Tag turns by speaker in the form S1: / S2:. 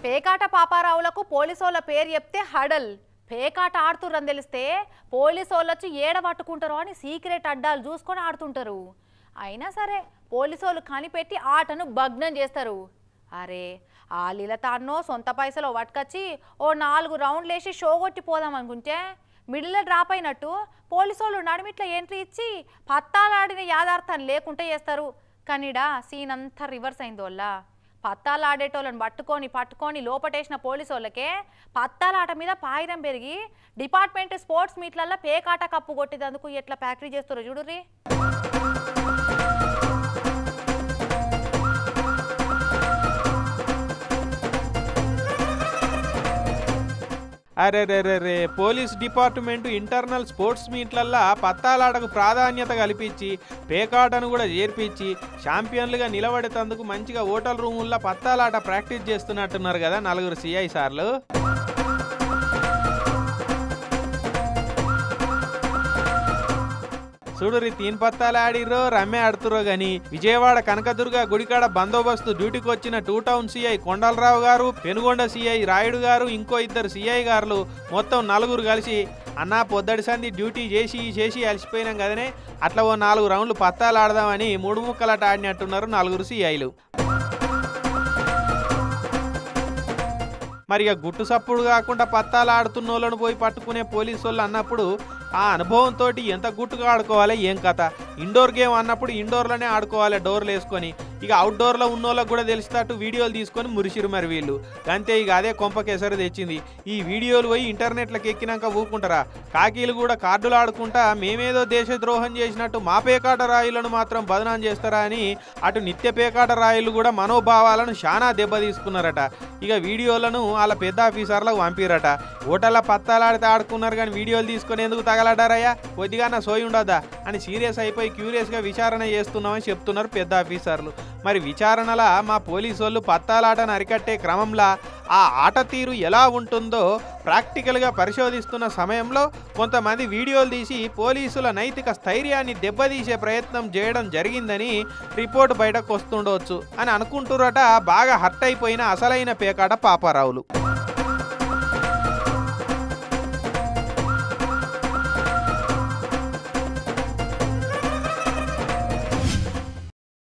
S1: పేకాట పాపారావులకు పోలీసోళ్ళ పేరు చెప్తే హడల్ పేకాట ఆడుతుర్రని తెలిస్తే పోలీసోళ్ళు వచ్చి ఏడ పట్టుకుంటారో అని సీక్రెట్ అడ్డాలు చూసుకొని ఆడుతుంటారు అయినా సరే పోలీసోళ్ళు కనిపెట్టి ఆటను భగ్నం చేస్తారు అరే ఆ లీలతాన్నో సొంత పైసలో పట్టుకొచ్చి ఓ నాలుగు రౌండ్లు వేసి షో కొట్టి పోదాం అనుకుంటే మిడిల్లో డ్రాప్ అయినట్టు పోలీసోళ్ళు నడిమిట్ల ఎంట్రీ ఇచ్చి పత్తాలాడిన యాదార్థాన్ని లేకుంటే చేస్తారు కానీడా సీన్ అంతా రివర్స్ అయింది వల్ల పత్తాలాడేటోళ్ళని పట్టుకొని పట్టుకొని లోపటేసిన పోలీసు వాళ్ళకే పత్తాలాట మీద పాయిరం పెరిగి డిపార్ట్మెంట్ స్పోర్ట్స్ మీట్లల్లో పేకాట కప్పు కొట్టేందుకు ఎట్లా ఫ్యాక్టరీ చేస్తారో చూడుర్రి
S2: అరే రే రే రే పోలీస్ డిపార్ట్మెంట్ ఇంటర్నల్ స్పోర్ట్స్ మీట్లల్లా పత్తాలాటకు ప్రాధాన్యత కల్పించి పేకాటను కూడా చేర్పించి ఛాంపియన్లుగా నిలబడేటందుకు మంచిగా హోటల్ రూముల్లో పత్తాలాట ప్రాక్టీస్ చేస్తున్నట్టున్నారు కదా నలుగురు సిఐ సార్లు చూడురి తీన్ పత్తాలు ఆడిర్రో రమ్మే ఆడుతురో గాని విజయవాడ కనకదుర్గ గుడికాడ బందోబస్తు డ్యూటీకి వచ్చిన టూ టౌన్ సిఐ కొండలరావు గారు పెనుగొండ సిఐ రాయుడు గారు ఇంకో ఇద్దరు సిఐ గారులు మొత్తం నలుగురు కలిసి అన్నా పొద్దడి సంది డ్యూటీ చేసి చేసి అలసిపోయినాం కదనే అట్లా ఓ నాలుగు రౌండ్లు పత్తాలు ఆడదామని మూడు ముక్కలట ఆడినట్టున్నారు నలుగురు సిఐలు మరి ఇక గుట్టు సప్పుడు కాకుండా పత్తాలు ఆడుతున్న వాళ్ళను పోయి పట్టుకునే పోలీసు వాళ్ళు అన్నప్పుడు ఆ అనుభవంతో ఎంత గుట్టుగా ఆడుకోవాలి ఏం కథ ఇండోర్ గేమ్ అన్నప్పుడు ఇండోర్లోనే ఆడుకోవాలి డోర్లు వేసుకొని ఇక అవుట్డోర్లో ఉన్న వాళ్ళకి కూడా తెలిసేటట్టు వీడియోలు తీసుకొని మురిసిరు మరి వీళ్ళు అంతే ఇక అదే కొంపకేసరి తెచ్చింది ఈ వీడియోలు పోయి ఇంటర్నెట్లోకి ఎక్కినాక ఊకుంటారా కాకీలు కూడా కార్డులు ఆడుకుంటా మేమేదో దేశద్రోహం చేసినట్టు మా పేకాట రాయులను మాత్రం బదనాం చేస్తారా అని అటు నిత్య పేకాట రాయులు కూడా మనోభావాలను చాలా దెబ్బ తీసుకున్నారట ఇక వీడియోలను వాళ్ళ పెద్ద ఆఫీసర్లకు పంపిరట ఓటల పత్తాలాడితే ఆడుకున్నారు కానీ వీడియోలు తీసుకొని ఎందుకు తగలడారయ్యా కొద్దిగా నా సోయి ఉండదా అని సీరియస్ అయిపోయి క్యూరియస్గా విచారణ చేస్తున్నామని చెప్తున్నారు పెద్ద ఆఫీసర్లు మరి విచారణల మా పోలీసు వాళ్ళు పత్తాలాటను అరికట్టే క్రమంలో ఆ ఆట తీరు ఎలా ఉంటుందో ప్రాక్టికల్గా పరిశోధిస్తున్న సమయంలో కొంతమంది వీడియోలు తీసి పోలీసుల నైతిక స్థైర్యాన్ని దెబ్బతీసే ప్రయత్నం చేయడం జరిగిందని రిపోర్ట్ బయటకు వస్తుండవచ్చు అని అనుకుంటురట బాగా హర్ట్ అయిపోయిన అసలైన పేకాట పాపారావులు